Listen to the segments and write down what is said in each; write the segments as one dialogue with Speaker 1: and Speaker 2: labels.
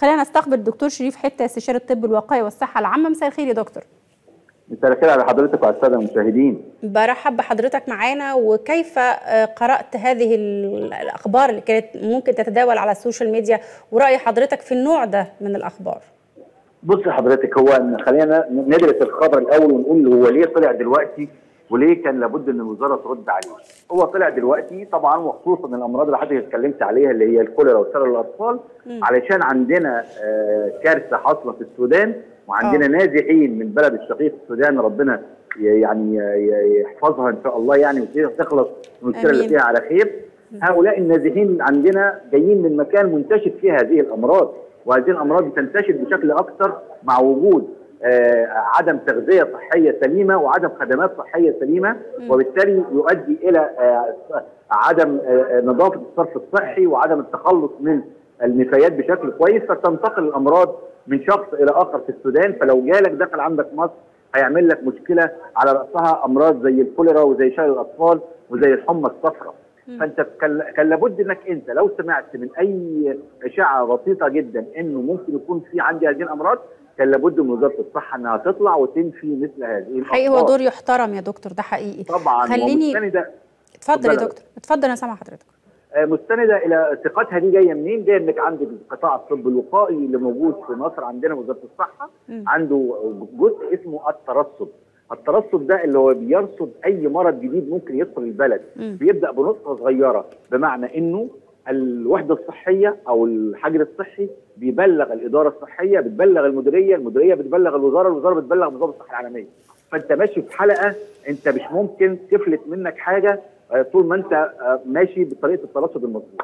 Speaker 1: خلينا نستقبل الدكتور شريف حته استشاري الطب الوقائي والصحه العامه مساء الخير يا دكتور
Speaker 2: مساء الخير على حضرتك وعلى الساده المشاهدين
Speaker 1: برحب بحضرتك معانا وكيف قرات هذه الاخبار اللي كانت ممكن تتداول على السوشيال ميديا وراي حضرتك في النوع ده من الاخبار
Speaker 2: بص حضرتك هو خلينا ندرس الخبر الاول ونقول هو ليه طلع دلوقتي وليه كان لابد ان الوزاره ترد عليه هو طلع دلوقتي طبعا وخصوصا الامراض اللي حضرتك اتكلمت عليها اللي هي الكوليرا وسرطان الاطفال علشان عندنا آه كارثه حاصله في السودان وعندنا نازحين من بلد الشقيق السودان ربنا يعني يحفظها ان شاء الله يعني وتخلص المشكله اللي فيها على خير هؤلاء النازحين عندنا جايين من مكان منتشر فيه هذه الامراض وهذه الامراض بتنتشر بشكل اكثر مع وجود آه عدم تغذيه صحيه سليمه وعدم خدمات صحيه سليمه وبالتالي يؤدي الى آه عدم آه نظافه الصرف الصحي وعدم التخلص من النفايات بشكل كويس فتنتقل الامراض من شخص الى اخر في السودان فلو جالك دخل عندك مصر هيعمل لك مشكله على راسها امراض زي الكوليرا وزي شلل الاطفال وزي الحمى الصفراء فانت كان لابد انك انت لو سمعت من اي اشاعه بسيطه جدا انه ممكن يكون في عندي هذه الامراض كان لابد من وزاره الصحه انها تطلع وتنفي مثل هذه الاخبار
Speaker 1: حقيقي هو دور يحترم يا دكتور ده حقيقي
Speaker 2: طبعا
Speaker 1: خليني اتفضل يا دكتور اتفضل انا سامع حضرتك
Speaker 2: مستنده الى ثقتها دي جايه منين؟ جايه انك عندك قطاع الطب الوقائي اللي موجود في مصر عندنا وزاره الصحه م. عنده جزء اسمه الترصد. الترصد ده اللي هو بيرصد اي مرض جديد ممكن يدخل البلد م. بيبدا بنقطه صغيره بمعنى انه الوحده الصحيه او الحجر الصحي بيبلغ الاداره الصحيه بتبلغ المديريه، المديريه بتبلغ الوزاره، الوزاره بتبلغ منظمه الصحه العالميه. فانت ماشي في حلقه انت مش ممكن تفلت منك حاجه طول ما انت ماشي بطريقه الترصد المظبوط.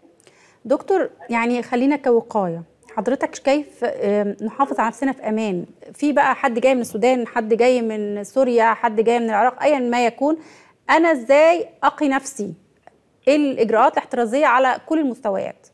Speaker 1: دكتور يعني خلينا كوقايه حضرتك كيف نحافظ على نفسنا في امان في بقى حد جاي من السودان حد جاي من سوريا حد جاي من العراق ايا ما يكون انا ازاي اقي نفسي ايه الاجراءات الاحترازيه على كل المستويات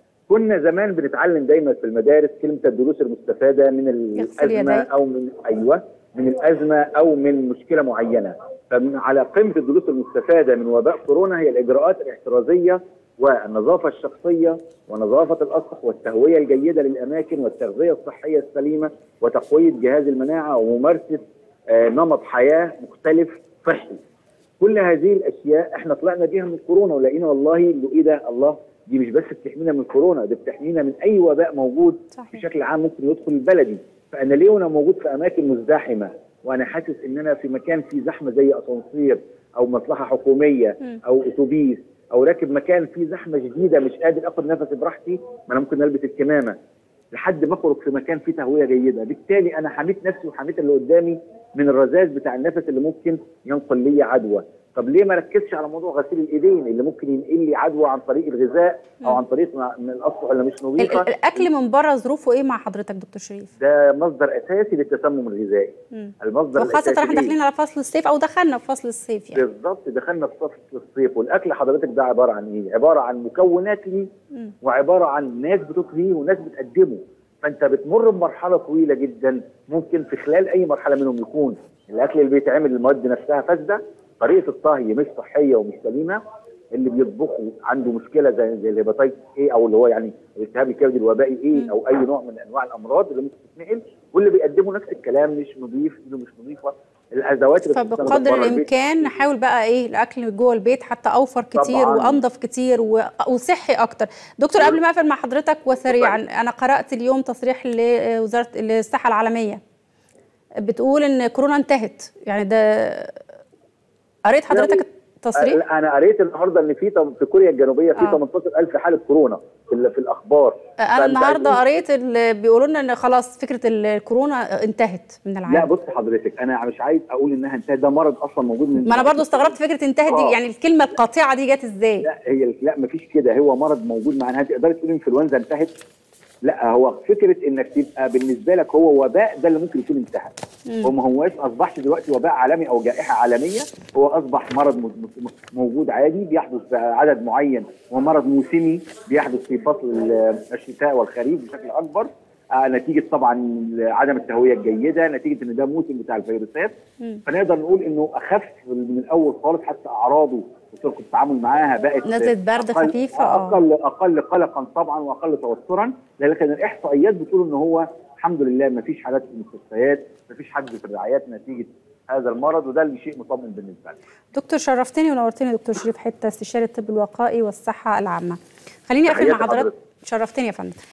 Speaker 2: كنا زمان بنتعلم دايما في المدارس كلمه الدروس المستفاده من الازمه او من ايوه من الازمه او من مشكله معينه فعلى قمه الدروس المستفاده من وباء كورونا هي الاجراءات الاحترازيه والنظافه الشخصيه ونظافه الاسطح والتهويه الجيده للاماكن والتغذيه الصحيه السليمه وتقويه جهاز المناعه وممارسه آه نمط حياه مختلف صحي. كل هذه الاشياء احنا طلعنا بيها من كورونا ولقينا والله انه ايه ده الله دي مش بس بتحمينا من كورونا دي بتحمينا من اي وباء موجود صحيح. بشكل عام ممكن يدخل البلدي فانا ليه وانا موجود في اماكن مزدحمه وانا حاسس ان انا في مكان فيه زحمه زي اسانسير او مصلحه حكوميه او اتوبيس او راكب مكان فيه زحمه شديده مش قادر اخد نفسي براحتي ما انا ممكن البس الكمامه لحد ما اخرج في مكان فيه تهويه جيده بالتالي انا حميت نفسي وحميت اللي قدامي من الرذاذ بتاع النفس اللي ممكن ينقل لي عدوى طب ليه ما ركزش على موضوع غسيل الايدين اللي ممكن ينقل لي عدوى عن طريق الغذاء او عن طريق من الاسطح اللي مش نظيفه
Speaker 1: الاكل من بره ظروفه ايه مع حضرتك دكتور شريف
Speaker 2: ده مصدر اساسي للتسمم الغذائي
Speaker 1: المصدر وخاصه احنا داخلين على فصل الصيف او دخلنا في فصل الصيف يعني
Speaker 2: بالظبط دخلنا في فصل الصيف والاكل حضرتك ده عباره عن ايه عباره عن مكونات ليه وعباره عن ناس بتطهيه وناس بتقدمه فانت بتمر بمرحله طويله جدا ممكن في خلال اي مرحله منهم يكون الاكل اللي بيتعمل المواد نفسها فاسده طريقه الطهي مش صحيه ومش سليمه اللي بيطبخوا عنده مشكله زي زي الهيباتيتس ايه او اللي هو يعني الالتهاب الكبدي الوبائي ايه او اي نوع من انواع الامراض اللي ممكن تتنقل واللي بيقدموا نفس الكلام مش نظيف ايده مش نظيفه الادوات اللي
Speaker 1: فبقدر الامكان نحاول بقى ايه الاكل جوه البيت حتى اوفر كتير طبعاً. وانضف كتير وصحي اكتر دكتور قبل ما اقفل مع حضرتك وسريعا انا قرات اليوم تصريح لوزاره الصحه العالميه بتقول ان كورونا انتهت يعني ده قريت حضرتك التصريح؟
Speaker 2: انا قريت النهارده ان في في كوريا الجنوبيه في آه. 18000 حاله كورونا في, في الاخبار
Speaker 1: انا النهارده قريت اللي بيقولوا لنا ان خلاص فكره الكورونا انتهت من العالم
Speaker 2: لا بص حضرتك انا مش عايز اقول انها انتهت ده مرض اصلا موجود من
Speaker 1: ما انا برضو استغربت فكره انتهت آه. دي يعني الكلمه القاطعه دي جت ازاي؟
Speaker 2: لا هي لا مفيش كده هو مرض موجود معانا تقدري تقولي انفلونزا انتهت لا هو فكره انك تبقى بالنسبه لك هو وباء ده اللي ممكن يكون انتهى وما هواش اصبحش دلوقتي وباء عالمي او جائحه عالميه هو اصبح مرض موجود عادي بيحدث في عدد معين ومرض موسمي بيحدث في فصل الشتاء والخريف بشكل اكبر آه نتيجه طبعا عدم التهويه الجيده نتيجه ان ده موسم بتاع الفيروسات
Speaker 1: مم.
Speaker 2: فنقدر نقول انه اخف من الاول خالص حتى اعراضه وطرق التعامل معاها بقت
Speaker 1: نزلت برد
Speaker 2: أقل
Speaker 1: خفيفة، آه.
Speaker 2: اقل اقل قلقا طبعا واقل توترا لكن الاحصائيات بتقول ان هو الحمد لله ما فيش حالات في المستشفيات ما فيش حد في الرعايات نتيجه هذا المرض وده اللي شيء مطمئن بالنسبه لنا
Speaker 1: دكتور شرفتني ونورتني دكتور شريف حته استشاري الطب الوقائي والصحه العامه خليني اقفل مع
Speaker 2: تحياتي
Speaker 1: حضرتك
Speaker 2: لحضرتك.
Speaker 1: شرفتني يا فندم